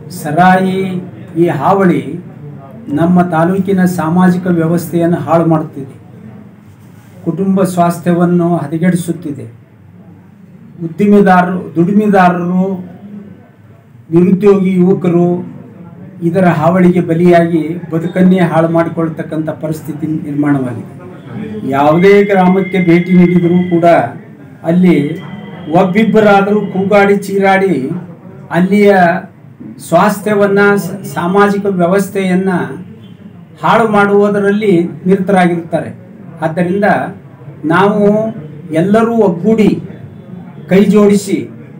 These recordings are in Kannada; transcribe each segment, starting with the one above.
ಸರಾಯಿ ಈ ಹಾವಳಿ ನಮ್ಮ ತಾಲೂಕಿನ ಸಾಮಾಜಿಕ ವ್ಯವಸ್ಥೆಯನ್ನು ಹಾಳು ಮಾಡುತ್ತಿದೆ ಕುಟುಂಬ ಸ್ವಾಸ್ಥ್ಯವನ್ನು ಹದಗೆಡಿಸುತ್ತಿದೆ ಉದ್ದಿಮೆದಾರರು ದುಡಿಮೆದಾರರು ನಿರುದ್ಯೋಗಿ ಯುವಕರು ಇದರ ಹಾವಳಿಗೆ ಬಲಿಯಾಗಿ ಬದುಕನ್ನೇ ಹಾಳು ಮಾಡಿಕೊಳ್ತಕ್ಕಂಥ ಪರಿಸ್ಥಿತಿ ನಿರ್ಮಾಣವಾಗಿದೆ ಯಾವುದೇ ಗ್ರಾಮಕ್ಕೆ ಭೇಟಿ ನೀಡಿದರೂ ಕೂಡ ಅಲ್ಲಿ ಒಬ್ಬಿಬ್ಬರಾದರೂ ಕೂಗಾಡಿ ಚೀರಾಡಿ ಅಲ್ಲಿಯ ಸ್ವಾಸ್ಥ್ಯವನ್ನು ಸಾಮಾಜಿಕ ವ್ಯವಸ್ಥೆಯನ್ನು ಹಾಳು ಮಾಡುವುದರಲ್ಲಿ ನಿರತರಾಗಿರುತ್ತಾರೆ ಆದ್ದರಿಂದ ನಾವು ಎಲ್ಲರೂ ಒಗ್ಗೂಡಿ ಕೈ ಜೋಡಿಸಿ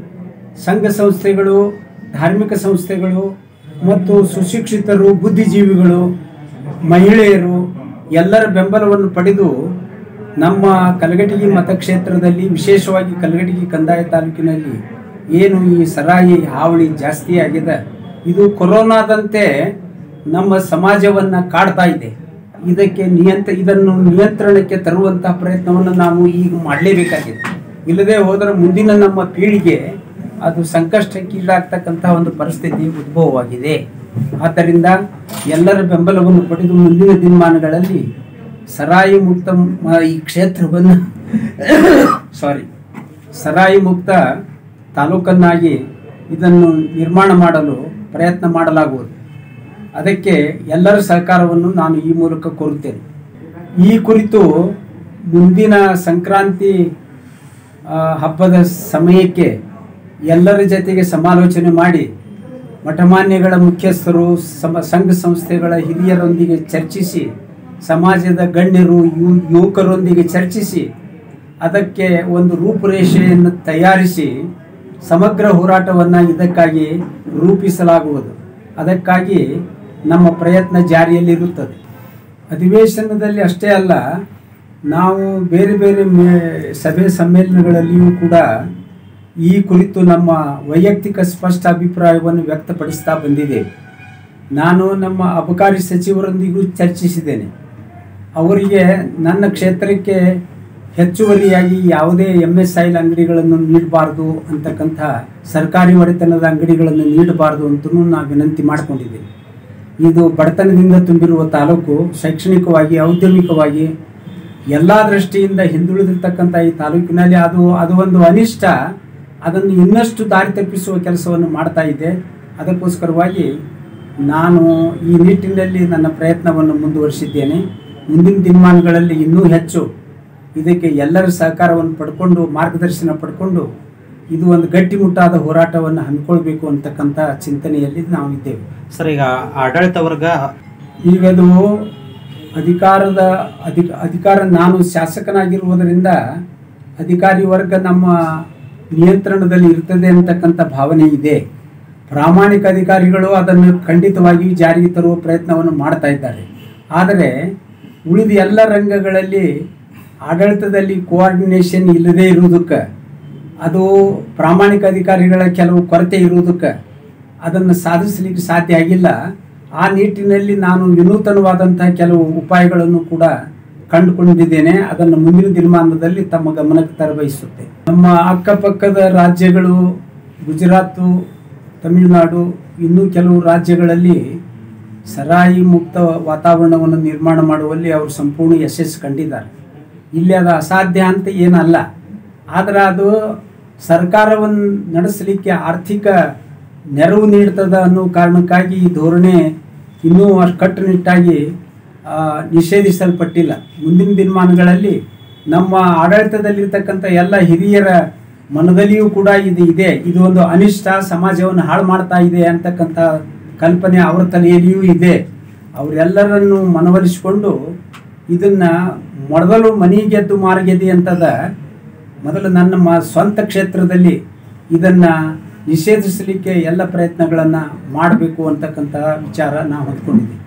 ಸಂಘ ಸಂಸ್ಥೆಗಳು ಧಾರ್ಮಿಕ ಸಂಸ್ಥೆಗಳು ಮತ್ತು ಸುಶಿಕ್ಷಿತರು ಬುದ್ಧಿಜೀವಿಗಳು ಮಹಿಳೆಯರು ಎಲ್ಲರ ಬೆಂಬಲವನ್ನು ಪಡೆದು ನಮ್ಮ ಕಲಗಟಗಿ ಮತಕ್ಷೇತ್ರದಲ್ಲಿ ವಿಶೇಷವಾಗಿ ಕಲಗಟಗಿ ಕಂದಾಯ ತಾಲೂಕಿನಲ್ಲಿ ಏನು ಈ ಸರಾಯಿ ಹಾವಳಿ ಜಾಸ್ತಿ ಆಗಿದೆ ಇದು ಕೊರೋನಾದಂತೆ ನಮ್ಮ ಸಮಾಜವನ್ನು ಕಾಡ್ತಾ ಇದೆ ಇದಕ್ಕೆ ನಿಯಂತ್ರ ಇದನ್ನು ನಿಯಂತ್ರಣಕ್ಕೆ ತರುವಂತಹ ಪ್ರಯತ್ನವನ್ನು ನಾವು ಈಗ ಮಾಡಲೇಬೇಕಾಗಿದೆ ಇಲ್ಲದೆ ಹೋದರೆ ಮುಂದಿನ ನಮ್ಮ ಪೀಳಿಗೆ ಅದು ಸಂಕಷ್ಟಕ್ಕೀಡಾಗ್ತಕ್ಕಂಥ ಒಂದು ಪರಿಸ್ಥಿತಿ ಉದ್ಭವವಾಗಿದೆ ಆದ್ದರಿಂದ ಎಲ್ಲರ ಬೆಂಬಲವನ್ನು ಪಡೆದು ಮುಂದಿನ ದಿನಮಾನಗಳಲ್ಲಿ ಸರಾಯಿ ಮುಕ್ತ ಮ- ಈ ಕ್ಷೇತ್ರವನ್ನು ಸಾರಿ ಸರಾಯಿ ಮುಕ್ತ ತಾಲೂಕನ್ನಾಗಿ ಇದನ್ನು ನಿರ್ಮಾಣ ಮಾಡಲು ಪ್ರಯತ್ನ ಮಾಡಲಾಗುವುದು ಅದಕ್ಕೆ ಎಲ್ಲರ ಸಹಕಾರವನ್ನು ನಾನು ಈ ಮೂಲಕ ಕೋರುತ್ತೇನೆ ಈ ಕುರಿತು ಮುಂದಿನ ಸಂಕ್ರಾಂತಿ ಆ, ಹಬ್ಬದ ಸಮಯಕ್ಕೆ ಎಲ್ಲರ ಜೊತೆಗೆ ಸಮಾಲೋಚನೆ ಮಾಡಿ ಮಠಮಾನ್ಯಗಳ ಮುಖ್ಯಸ್ಥರು ಸಮ ಸಂಘ ಸಂಸ್ಥೆಗಳ ಹಿರಿಯರೊಂದಿಗೆ ಚರ್ಚಿಸಿ ಸಮಾಜದ ಗಣ್ಯರು ಯು ಯುವಕರೊಂದಿಗೆ ಚರ್ಚಿಸಿ ಅದಕ್ಕೆ ಒಂದು ರೂಪುರೇಷೆಯನ್ನು ತಯಾರಿಸಿ ಸಮಗ್ರ ಹೋರಾಟವನ್ನು ಇದಕ್ಕಾಗಿ ರೂಪಿಸಲಾಗುವುದು ಅದಕ್ಕಾಗಿ ನಮ್ಮ ಪ್ರಯತ್ನ ಜಾರಿಯಲ್ಲಿರುತ್ತದೆ ಅಧಿವೇಶನದಲ್ಲಿ ಅಷ್ಟೇ ಅಲ್ಲ ನಾವು ಬೇರೆ ಬೇರೆ ಮೇ- ಸಭೆ ಸಮ್ಮೇಳನಗಳಲ್ಲಿಯೂ ಕೂಡ ಈ ಕುರಿತು ನಮ್ಮ ವೈಯಕ್ತಿಕ ಸ್ಪಷ್ಟ ಅಭಿಪ್ರಾಯವನ್ನು ವ್ಯಕ್ತಪಡಿಸ್ತಾ ಬಂದಿದ್ದೇವೆ ನಾನು ನಮ್ಮ ಅಬಕಾರಿ ಸಚಿವರೊಂದಿಗೂ ಚರ್ಚಿಸಿದ್ದೇನೆ ಅವರಿಗೆ ನನ್ನ ಕ್ಷೇತ್ರಕ್ಕೆ ಹೆಚ್ಚುವರಿಯಾಗಿ ಯಾವುದೇ ಎಮ್ ಎಸ್ ಐಲ್ ಅಂಗಡಿಗಳನ್ನು ನೀಡಬಾರ್ದು ಅಂತಕ್ಕಂಥ ಸರ್ಕಾರಿ ಒಡೆತನದ ಅಂಗಡಿಗಳನ್ನು ನೀಡಬಾರ್ದು ಅಂತಲೂ ನಾನು ವಿನಂತಿ ಮಾಡಿಕೊಂಡಿದ್ದೇನೆ ಇದು ಬಡತನದಿಂದ ತುಂಬಿರುವ ತಾಲೂಕು ಶೈಕ್ಷಣಿಕವಾಗಿ ಔದ್ಯಮಿಕವಾಗಿ ಎಲ್ಲ ದೃಷ್ಟಿಯಿಂದ ಹಿಂದುಳಿದಿರ್ತಕ್ಕಂಥ ಈ ತಾಲೂಕಿನಲ್ಲಿ ಅದು ಅದು ಒಂದು ಅನಿಷ್ಟ ಅದನ್ನು ಇನ್ನಷ್ಟು ದಾರಿ ತಪ್ಪಿಸುವ ಕೆಲಸವನ್ನು ಮಾಡ್ತಾ ಇದೆ ಅದಕ್ಕೋಸ್ಕರವಾಗಿ ನಾನು ಈ ನಿಟ್ಟಿನಲ್ಲಿ ನನ್ನ ಪ್ರಯತ್ನವನ್ನು ಮುಂದುವರಿಸಿದ್ದೇನೆ ಮುಂದಿನ ದಿನಮಾನಗಳಲ್ಲಿ ಇನ್ನೂ ಹೆಚ್ಚು ಇದಕ್ಕೆ ಎಲ್ಲರ ಸಹಕಾರವನ್ನು ಪಡ್ಕೊಂಡು ಮಾರ್ಗದರ್ಶನ ಪಡ್ಕೊಂಡು ಇದು ಒಂದು ಗಟ್ಟಿಮುಟ್ಟಾದ ಹೋರಾಟವನ್ನು ಹಮ್ಮಿಕೊಳ್ಬೇಕು ಅಂತಕ್ಕಂಥ ಚಿಂತನೆಯಲ್ಲಿ ನಾವು ಇದ್ದೇವೆ ಸರ್ ಈಗ ಆಡಳಿತ ವರ್ಗ ಈಗದು ಅಧಿಕಾರದ ಅಧಿಕ ಅಧಿಕಾರ ನಾನು ಶಾಸಕನಾಗಿರುವುದರಿಂದ ಅಧಿಕಾರಿ ವರ್ಗ ನಮ್ಮ ನಿಯಂತ್ರಣದಲ್ಲಿ ಇರ್ತದೆ ಅಂತಕ್ಕಂಥ ಭಾವನೆ ಇದೆ ಪ್ರಾಮಾಣಿಕ ಅಧಿಕಾರಿಗಳು ಅದನ್ನು ಖಂಡಿತವಾಗಿಯೂ ಜಾರಿಗೆ ತರುವ ಪ್ರಯತ್ನವನ್ನು ಮಾಡ್ತಾ ಇದ್ದಾರೆ ಆದರೆ ಉಳಿದ ಎಲ್ಲ ರಂಗಗಳಲ್ಲಿ ಆಡಳಿತದಲ್ಲಿ ಕೋಆರ್ಡಿನೇಷನ್ ಇಲ್ಲದೇ ಇರುವುದಕ್ಕೆ ಅದು ಪ್ರಾಮಾಣಿಕ ಅಧಿಕಾರಿಗಳ ಕೆಲವು ಕೊರತೆ ಇರುವುದಕ್ಕೆ ಅದನ್ನು ಸಾಧಿಸಲಿಕ್ಕೆ ಸಾಧ್ಯ ಆಗಿಲ್ಲ ಆ ನಿಟ್ಟಿನಲ್ಲಿ ನಾನು ವಿನೂತನವಾದಂತಹ ಕೆಲವು ಉಪಾಯಗಳನ್ನು ಕೂಡ ಕಂಡುಕೊಂಡಿದ್ದೇನೆ ಅದನ್ನು ಮುಂದಿನ ದಿನಮಾನದಲ್ಲಿ ತಮ್ಮ ಗಮನಕ್ಕೆ ತರಬಯಸುತ್ತೆ ನಮ್ಮ ಅಕ್ಕಪಕ್ಕದ ರಾಜ್ಯಗಳು ಗುಜರಾತು ತಮಿಳುನಾಡು ಇನ್ನೂ ಕೆಲವು ರಾಜ್ಯಗಳಲ್ಲಿ ಸರಾಯಿ ಮುಕ್ತ ವಾತಾವರಣವನ್ನು ನಿರ್ಮಾಣ ಮಾಡುವಲ್ಲಿ ಅವರು ಸಂಪೂರ್ಣ ಯಶಸ್ಸು ಕಂಡಿದ್ದಾರೆ ಇಲ್ಲಿ ಅದು ಅಸಾಧ್ಯ ಅಂತ ಏನಲ್ಲ ಆದರೆ ಅದು ಸರ್ಕಾರವನ್ನು ನಡೆಸಲಿಕ್ಕೆ ಆರ್ಥಿಕ ನೆರವು ನೀಡ್ತದ ಅನ್ನೋ ಕಾರಣಕ್ಕಾಗಿ ಈ ಧೋರಣೆ ಇನ್ನೂ ಅಷ್ಟು ಕಟ್ಟುನಿಟ್ಟಾಗಿ ಆ, ನಿಷೇಧಿಸಲ್ಪಟ್ಟಿಲ್ಲ ಮುಂದಿನ ದಿನಮಾನಗಳಲ್ಲಿ ನಮ್ಮ ಆಡಳಿತದಲ್ಲಿರ್ತಕ್ಕಂಥ ಎಲ್ಲ ಹಿರಿಯರ ಮನದಲ್ಲಿಯೂ ಕೂಡ ಇದು ಇದೆ ಇದು ಒಂದು ಅನಿಷ್ಟ ಸಮಾಜವನ್ನು ಹಾಳು ಮಾಡ್ತಾ ಇದೆ ಅಂತಕ್ಕಂಥ ಕಲ್ಪನೆ ಅವರ ತಲೆಯಲ್ಲಿಯೂ ಇದೆ ಅವರೆಲ್ಲರನ್ನು ಮನವೊಲಿಸಿಕೊಂಡು ಇದನ್ನ ಮೊದಲು ಮನಿ ಗೆದ್ದು ಮಾರ್ಗೆದ್ದಿ ಅಂತದ ಮೊದಲು ನನ್ನ ಮ ಸ್ವಂತ ಕ್ಷೇತ್ರದಲ್ಲಿ ಇದನ್ನ ನಿಷೇಧಿಸಲಿಕ್ಕೆ ಎಲ್ಲ ಪ್ರಯತ್ನಗಳನ್ನು ಮಾಡಬೇಕು ಅಂತಕ್ಕಂಥ ವಿಚಾರ ನಾವು ಹೊಂದ್ಕೊಂಡಿದ್ದೀವಿ